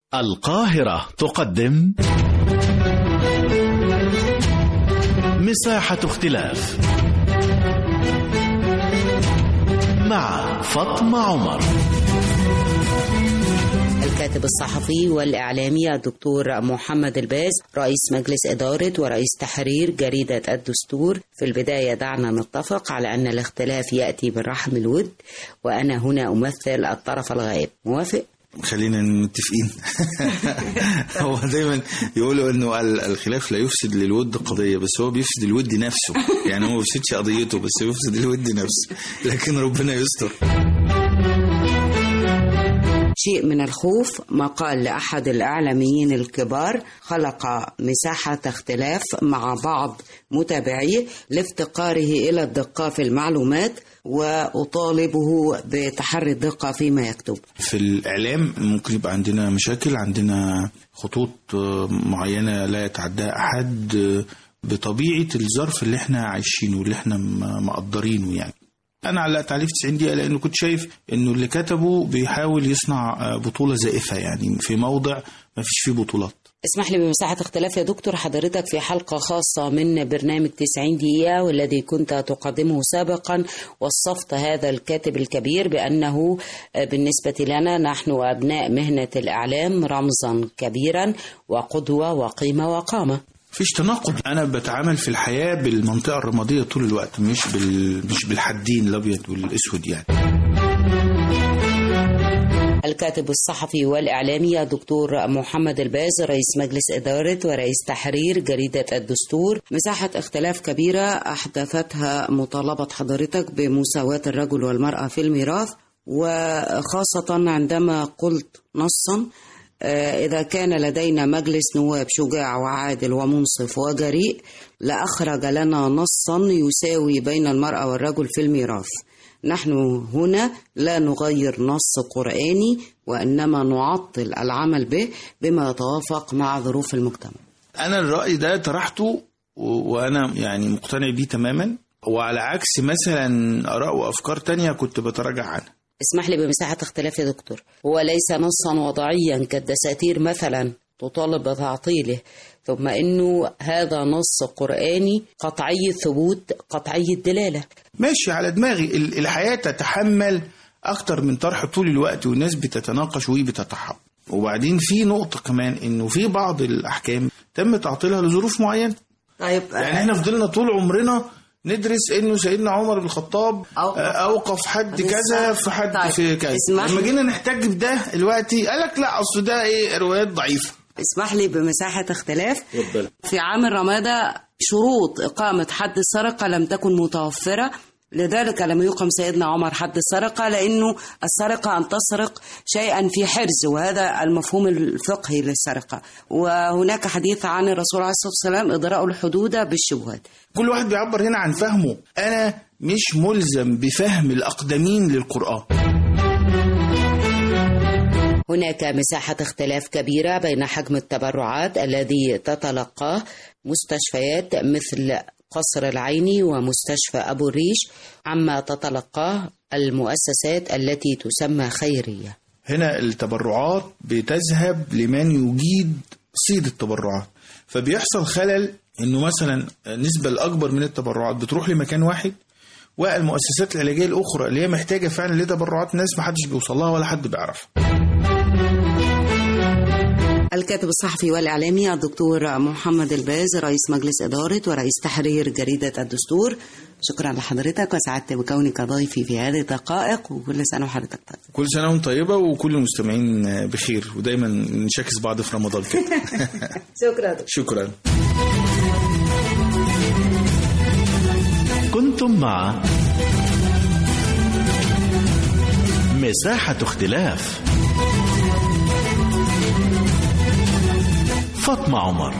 القاهرة تقدم مساحة اختلاف مع فاطمة عمر الكاتب الصحفي والإعلامي الدكتور محمد الباز رئيس مجلس إدارة ورئيس تحرير جريدة الدستور في البداية دعنا نتفق على أن الاختلاف يأتي من رحم الود وأنا هنا أمثل الطرف الغائب موافق؟ خلينا متفقين هو دايما يقولوا انه ال- الخلاف لا يفسد للود قضيه بس هو بيفسد الود نفسه يعني هو ما بيفسدش قضيته بس بيفسد الود نفسه لكن ربنا يستر شيء من الخوف مقال لأحد الإعلاميين الكبار خلق مساحة اختلاف مع بعض متابعيه لافتقاره إلى الدقة في المعلومات وأطالبه بتحري الدقة فيما يكتب في الاعلام ممكن يبقى عندنا مشاكل عندنا خطوط آه، معينه لا يتعداها احد آه، بطبيعه الظرف اللي احنا عايشينه واللي احنا م- مقدرينه يعني انا علقت عليه في 90 دقيقه لانه كنت شايف انه اللي كتبه بيحاول يصنع آه، بطوله زائفه يعني في موضع ما فيش فيه بطولات اسمح لي بمساحة اختلاف يا دكتور حضرتك في حلقة خاصة من برنامج 90 دقيقة والذي كنت تقدمه سابقا وصفت هذا الكاتب الكبير بأنه بالنسبة لنا نحن أبناء مهنة الإعلام رمزا كبيرا وقدوة وقيمة وقامة مفيش تناقض انا بتعامل في الحياه بالمنطقه الرماديه طول الوقت مش بال... مش بالحدين الابيض والاسود يعني الكاتب الصحفي والإعلامي الدكتور محمد الباز رئيس مجلس إدارة ورئيس تحرير جريدة الدستور مساحة اختلاف كبيرة أحدثتها مطالبة حضرتك بمساواة الرجل والمرأة في الميراث وخاصة عندما قلت نصا آه، إذا كان لدينا مجلس نواب شجاع وعادل ومنصف وجريء لأخرج لنا نصا يساوي بين المرأة والرجل في الميراث نحن هنا لا نغير نص قرآني وإنما نعطل العمل به بما يتوافق مع ظروف المجتمع انا الراي ده طرحته و- وانا يعني مقتنع بيه تماما وعلى عكس مثلا اراء وافكار تانية كنت بتراجع عنها اسمح لي بمساحة اختلاف يا دكتور هو ليس نصا وضعيا كالدساتير مثلا تطالب بتعطيله ثم انه هذا نص قرآني قطعي الثبوت قطعي الدلالة ماشي على دماغي ال- الحياه تتحمل اكتر من طرح طول الوقت والناس بتتناقش وبتتحاب وبعدين في نقطه كمان انه في بعض الاحكام تم تعطيلها لظروف معينه طيب يعني احنا فضلنا طول عمرنا ندرس انه سيدنا عمر بن الخطاب أوقف. آه، اوقف حد بالظبط. كذا في حد طيب. في كذا اسمح لما لي. جينا نحتاج بده دلوقتي قال لك لا اصل ده ايه روايات ضعيفه اسمح لي بمساحة اختلاف اتفضل. في عام الرمادة شروط إقامة حد السرقة لم تكن متوفرة لذلك لم يقم سيدنا عمر حد السرقة لأنه السرقة أن تسرق شيئا في حرز وهذا المفهوم الفقهي للسرقة وهناك حديث عن الرسول عليه الصلاة والسلام إضراء الحدود بالشبهات كل واحد بيعبر هنا عن فهمه انا مش ملزم بفهم الاقدمين للقران هناك مساحة اختلاف كبيرة بين حجم التبرعات الذي تتلقاه مستشفيات مثل قصر العيني ومستشفى أبو الريش عما تتلقاه المؤسسات التي تسمى خيرية هنا التبرعات بتذهب لمن يجيد صيد التبرعات فبيحصل خلل انه مثلا النسبة الاكبر من التبرعات بتروح لمكان واحد والمؤسسات العلاجية الاخرى اللي هي محتاجة فعلا لتبرعات ناس محدش بيوصل لها ولا حد بيعرفها الكاتب الصحفي والإعلامي الدكتور محمد الباز رئيس مجلس إدارة ورئيس تحرير جريدة الدستور شكرا لحضرتك وسعدت بكونك ضيفي في هذه الدقائق وكل سنة وحضرتك طيب كل سنة وانت طيبة وكل المستمعين بخير ودايما نشاكس بعض في رمضان كده شكرا شكرا كنتم مع مساحة اختلاف فاطمة عمر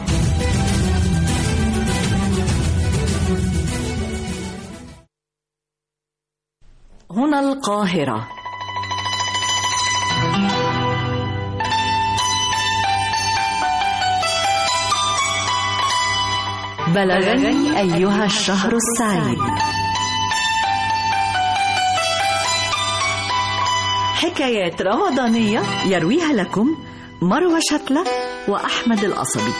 هنا القاهرة بلغني أيها الشهر السعيد حكايات رمضانية يرويها لكم مروة شتلة وأحمد القصبي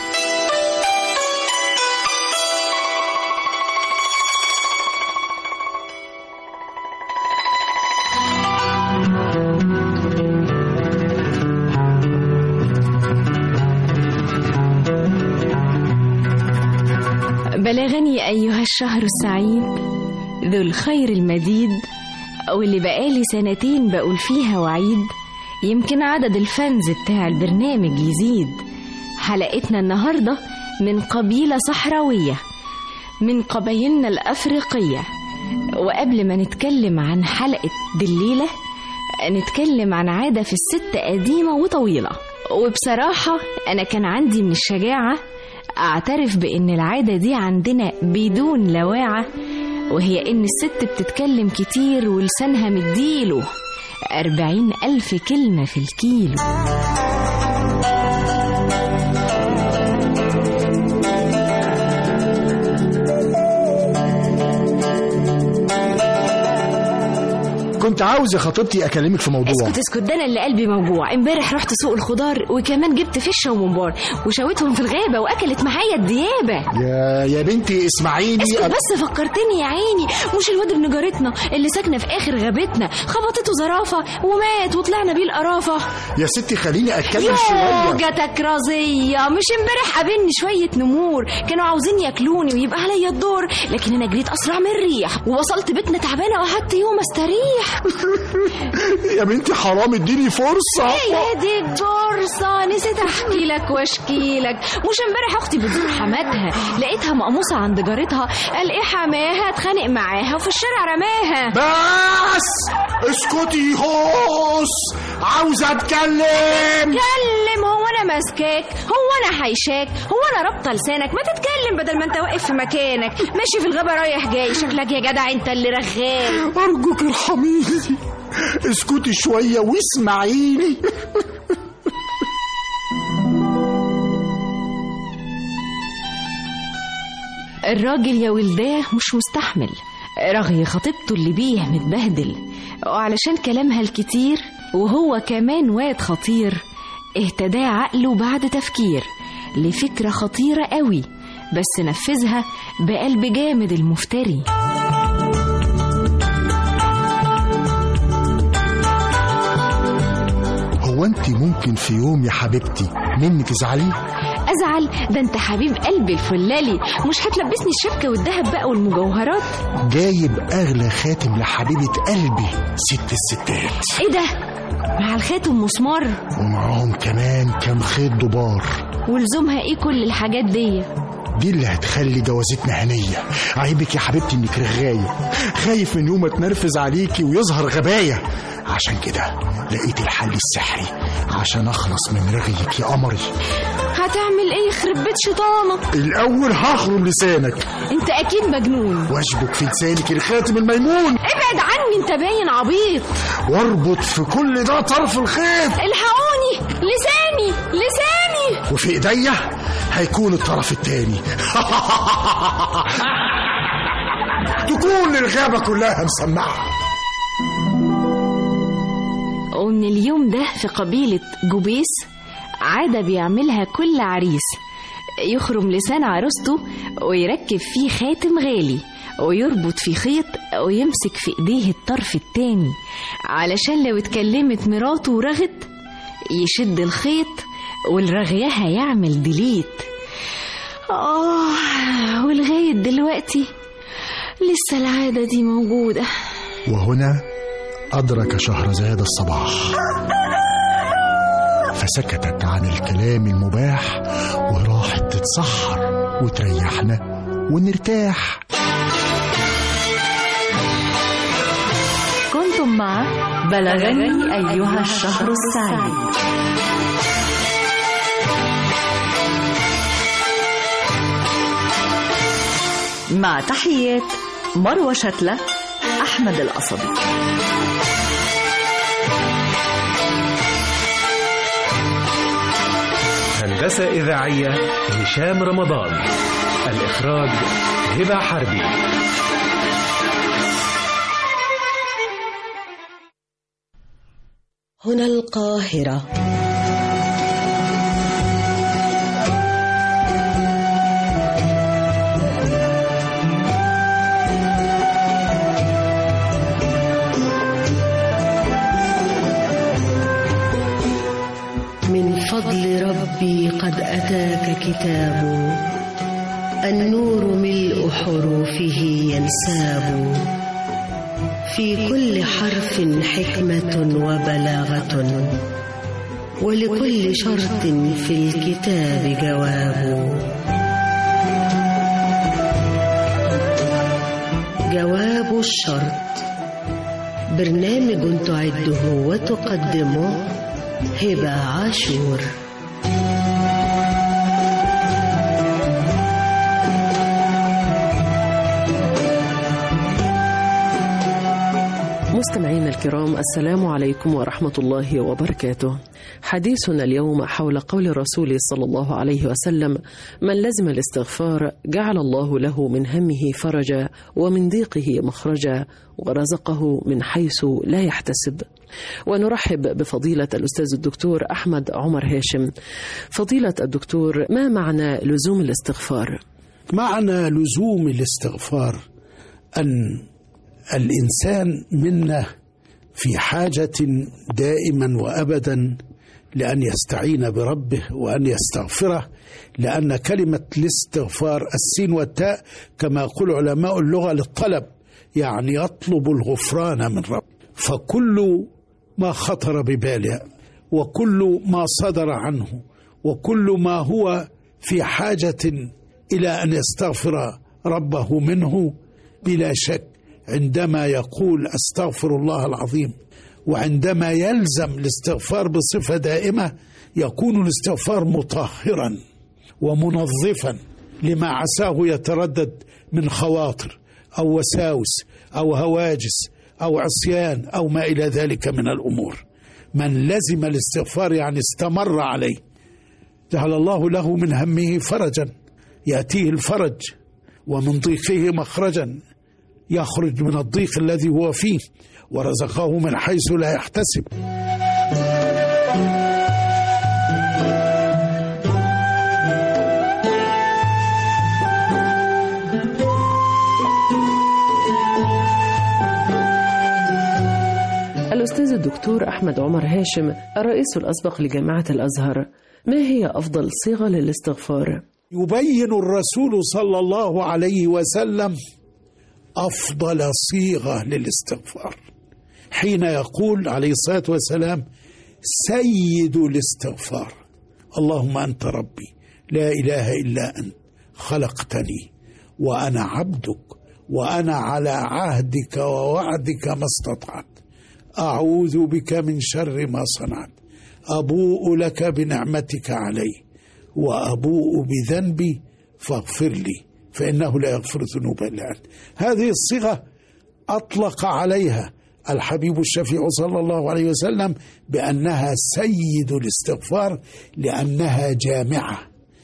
بلغني أيها الشهر السعيد ذو الخير المديد واللي بقالي سنتين بقول فيها وعيد يمكن عدد الفانز بتاع البرنامج يزيد حلقتنا النهاردة من قبيلة صحراوية من قبايلنا الأفريقية وقبل ما نتكلم عن حلقة دليلة نتكلم عن عادة في الست قديمة وطويلة وبصراحة أنا كان عندي من الشجاعة أعترف بإن العادة دي عندنا بدون لواعة وهي إن الست بتتكلم كتير ولسانها مديله أربعين ألف كلمة في الكيلو كنت عاوز يا خطيبتي اكلمك في موضوع اسكت اسكت ده انا اللي قلبي موجوع امبارح رحت سوق الخضار وكمان جبت فشه وممبار وشويتهم في الغابه واكلت معايا الديابه يا يا بنتي اسمعيني اسكت أنا- بس فكرتني يا عيني مش الواد ابن جارتنا اللي ساكنه في اخر غابتنا خبطته زرافه ومات وطلعنا بيه القرافه يا ستي خليني اتكلم يوه شويه جاتك رزية مش امبارح قابلني شوية نمور كانوا عاوزين ياكلوني ويبقى عليا الدور لكن انا جريت اسرع من الريح ووصلت بيتنا تعبانة وقعدت يوم استريح يا بنتي حرام اديني فرصه هي دي الفرصة نسيت احكي لك واشكي لك مش امبارح اختي بتزور حماتها لقيتها مقموصة عند جارتها قال ايه حماها اتخانق معاها وفي الشارع رماها بس اسكتي هوس عاوز اتكلم اتكلم هو انا ماسكاك هو انا حيشاك هو انا رابطه لسانك ما تتكلم بدل ما انت واقف في مكانك ماشي في الغابه رايح جاي شكلك يا جدع انت اللي رغاي ارجوك ارحميني اسكتي شويه واسمعيني الراجل يا ولداه مش مستحمل رغي خطيبته اللي بيه متبهدل وعلشان كلامها الكتير وهو كمان واد خطير اهتدى عقله بعد تفكير لفكرة خطيرة قوي بس نفذها بقلب جامد المفتري هو انت ممكن في يوم يا حبيبتي مني تزعلي ازعل ده انت حبيب قلبي الفلالي مش هتلبسني الشبكه والذهب بقى والمجوهرات جايب اغلى خاتم لحبيبه قلبي ست الستات ايه ده مع الخاتم مسمار ومعاهم كمان كام خيط دبار ولزومها ايه كل الحاجات دي دي اللي هتخلي جوازتنا هنية عيبك يا حبيبتي انك رغاية خايف من يوم اتنرفز عليكي ويظهر غباية عشان كده لقيت الحل السحري عشان اخلص من رغيك يا قمري هتعمل ايه يخرب بيت شيطانك الاول هخرم لسانك انت اكيد مجنون واشبك في لسانك الخاتم الميمون ابعد عني انت باين عبيط واربط في كل ده طرف الخيط الحقوني لساني لساني وفي ايديا هيكون الطرف التاني تكون الغابة كلها مسمعة ومن اليوم ده في قبيلة جوبيس عادة بيعملها كل عريس يخرم لسان عروسته ويركب فيه خاتم غالي ويربط في خيط ويمسك في ايديه الطرف التاني علشان لو اتكلمت مراته ورغت يشد الخيط والرغيها يعمل ديليت آه ولغاية دلوقتي لسه العادة دي موجودة وهنا أدرك شهرزاد الصباح فسكتت عن الكلام المباح وراحت تتسحر وتريحنا ونرتاح كنتم مع بلغني أيها الشهر السعيد مع تحيات مروة شتلة أحمد القصبي هندسة إذاعية هشام رمضان الإخراج هبة حربي هنا القاهرة فضل ربي قد أتاك كتاب النور ملء حروفه ينساب في كل حرف حكمة وبلاغة ولكل شرط في الكتاب جواب جواب الشرط برنامج تعده وتقدمه هبة عاشور مستمعينا الكرام السلام عليكم ورحمة الله وبركاته. حديثنا اليوم حول قول الرسول صلى الله عليه وسلم: من لزم الاستغفار جعل الله له من همه فرجا ومن ضيقه مخرجا ورزقه من حيث لا يحتسب. ونرحب بفضيلة الأستاذ الدكتور أحمد عمر هاشم. فضيلة الدكتور ما معنى لزوم الاستغفار؟ معنى لزوم الاستغفار أن الإنسان منا في حاجة دائما وأبدا لأن يستعين بربه وأن يستغفره لأن كلمة الاستغفار السين والتاء كما يقول علماء اللغة للطلب يعني يطلب الغفران من رب فكل ما خطر بباله وكل ما صدر عنه وكل ما هو في حاجة إلى أن يستغفر ربه منه بلا شك عندما يقول استغفر الله العظيم وعندما يلزم الاستغفار بصفه دائمه يكون الاستغفار مطهرا ومنظفا لما عساه يتردد من خواطر او وساوس او هواجس او عصيان او ما الى ذلك من الامور من لزم الاستغفار يعني استمر عليه جعل الله له من همه فرجا ياتيه الفرج ومن ضيقه مخرجا يخرج من الضيق الذي هو فيه ورزقه من حيث لا يحتسب الأستاذ الدكتور أحمد عمر هاشم الرئيس الأسبق لجامعة الأزهر ما هي أفضل صيغة للاستغفار؟ يبين الرسول صلى الله عليه وسلم افضل صيغه للاستغفار حين يقول عليه الصلاه والسلام سيد الاستغفار اللهم انت ربي لا اله الا انت خلقتني وانا عبدك وانا على عهدك ووعدك ما استطعت اعوذ بك من شر ما صنعت ابوء لك بنعمتك علي وابوء بذنبي فاغفر لي فإنه لا يغفر الذنوب إلا أنت هذه الصيغة أطلق عليها الحبيب الشفيع صلى الله عليه وسلم بأنها سيد الاستغفار لأنها جامعة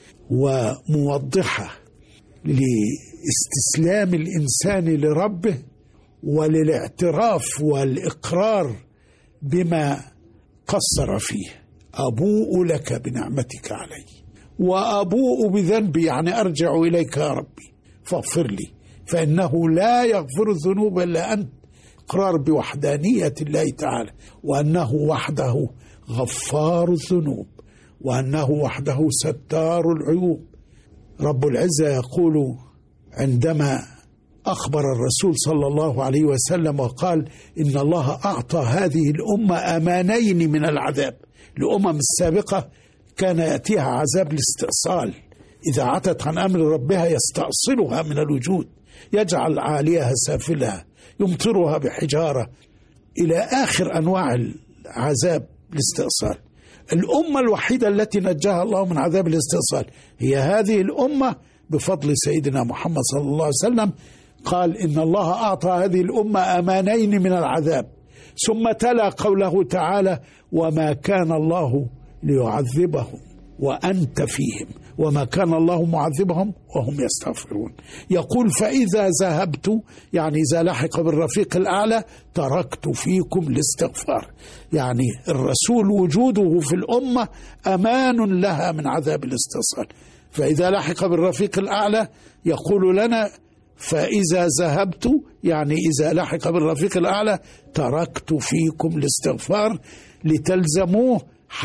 وموضحة لاستسلام الإنسان لربه وللاعتراف والإقرار بما قصر فيه أبوء لك بنعمتك علي وأبوء بذنبي يعني أرجع إليك يا ربي فاغفر لي فإنه لا يغفر الذنوب إلا أنت إقرار بوحدانية الله تعالى وأنه وحده غفار الذنوب وأنه وحده ستار العيوب رب العزة يقول عندما أخبر الرسول صلى الله عليه وسلم وقال إن الله أعطى هذه الأمة أمانين من العذاب الأمم السابقة كان يأتيها عذاب الاستئصال إذا عتت عن أمر ربها يستأصلها من الوجود يجعل عاليها سافلها يمطرها بحجارة إلى آخر أنواع العذاب الاستئصال الأمة الوحيدة التي نجاها الله من عذاب الاستئصال هي هذه الأمة بفضل سيدنا محمد صلى الله عليه وسلم قال إن الله أعطى هذه الأمة أمانين من العذاب ثم تلا قوله تعالى وما كان الله ليعذبهم وأنت فيهم وما كان الله معذبهم وهم يستغفرون يقول فإذا ذهبت يعني إذا لحق بالرفيق الأعلى تركت فيكم الاستغفار يعني الرسول وجوده في الأمة أمان لها من عذاب الاستئصال فإذا لحق بالرفيق الأعلى يقول لنا فإذا ذهبت يعني إذا لحق بالرفيق الأعلى تركت فيكم الاستغفار لتلزموه حتى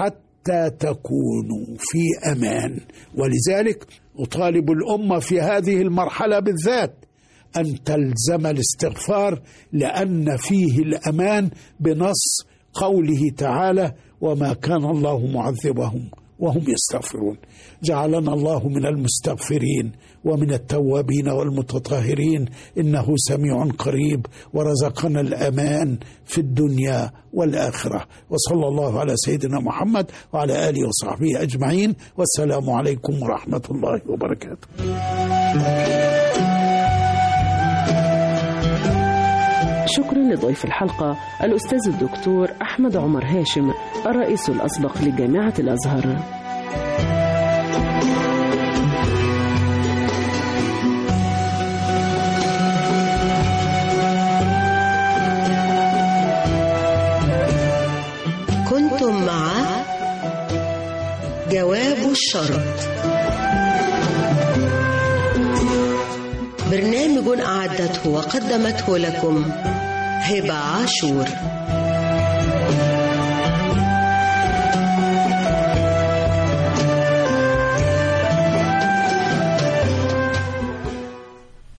حتى تكونوا في امان ولذلك اطالب الامه في هذه المرحله بالذات ان تلزم الاستغفار لان فيه الامان بنص قوله تعالى وما كان الله معذبهم وهم يستغفرون جعلنا الله من المستغفرين ومن التوابين والمتطهرين انه سميع قريب ورزقنا الامان في الدنيا والاخره وصلى الله على سيدنا محمد وعلى اله وصحبه اجمعين والسلام عليكم ورحمه الله وبركاته شكرا لضيف الحلقة الأستاذ الدكتور أحمد عمر هاشم الرئيس الأسبق لجامعة الأزهر كنتم مع جواب الشرط برنامج أعدته وقدمته لكم هبة عاشور